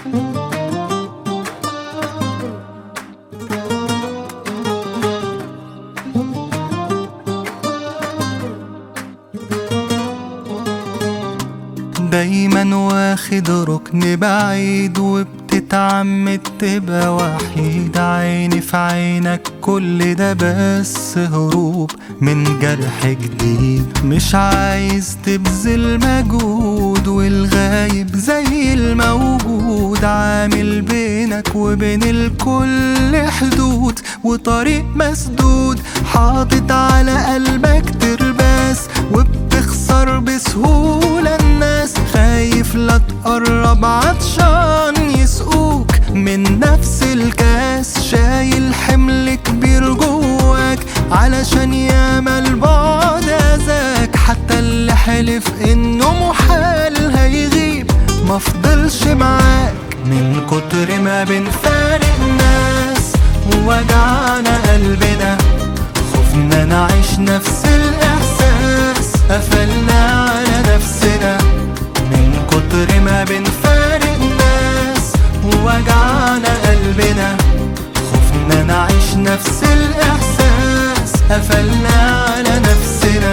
دايما واخد ركن بعيد وبتتعمد تبقى وحيد عيني في عينك كل ده بس هروب من جرح جديد مش عايز تبذل مجهود والغايب زي الموجود عامل بينك وبين الكل حدود وطريق مسدود حاطط على قلبك ترباس وبتخسر بسهولة الناس خايف لا تقرب عطشان يسقوك من نفس الكاس شايل حمل كبير جواك علشان ياما البعد اذاك حتى اللي حلف انه محال هيغيب مفضلش معاك من كتر ما بنفارق ناس ووجعنا قلبنا خفنا نعيش نفس الإحساس قفلنا على نفسنا من كتر ما بنفارق ناس ووجعنا قلبنا خفنا نعيش نفس الإحساس قفلنا على نفسنا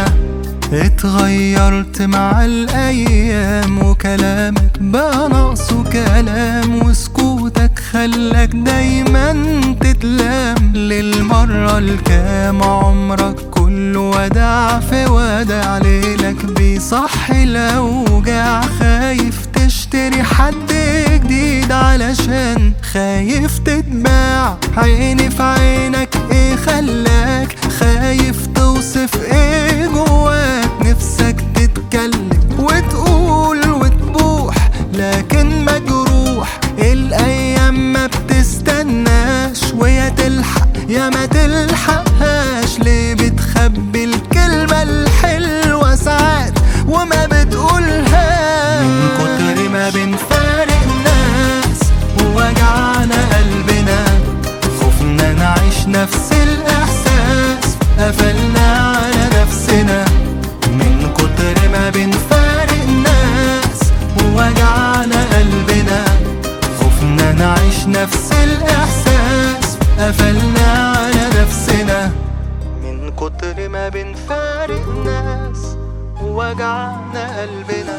اتغيرت مع الأيام وكلامك بقى ناقصه كلام وسكوتك خلاك دايما تتلام للمرة الكام عمرك كله وداع في وداع ليلك بيصحي الأوجاع خايف تشتري حد جديد علشان خايف تتباع عيني في عينك ايه خلاك خايف توصف ايه جواك نفسك تتكلم وتقول وتبوح لكن مجروح الايام ما بتستناش ويا تلحق يا ما تلحقهاش ليه بتخبي الكلمة الحلوة ساعات وما بتقولهاش من كتر ما بنفارق ناس ووجعنا قلبنا خفنا نعيش نفس الإحساس قفلنا على نفسنا من كتر ما بنفارق ناس ووجعنا قلبنا خفنا نعيش نفس الإحساس قفلنا على نفسنا من كتر ما بنفارق ناس ووجعنا قلبنا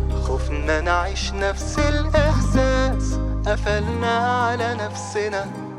خفنا نعيش نفس الإحساس قفلنا على نفسنا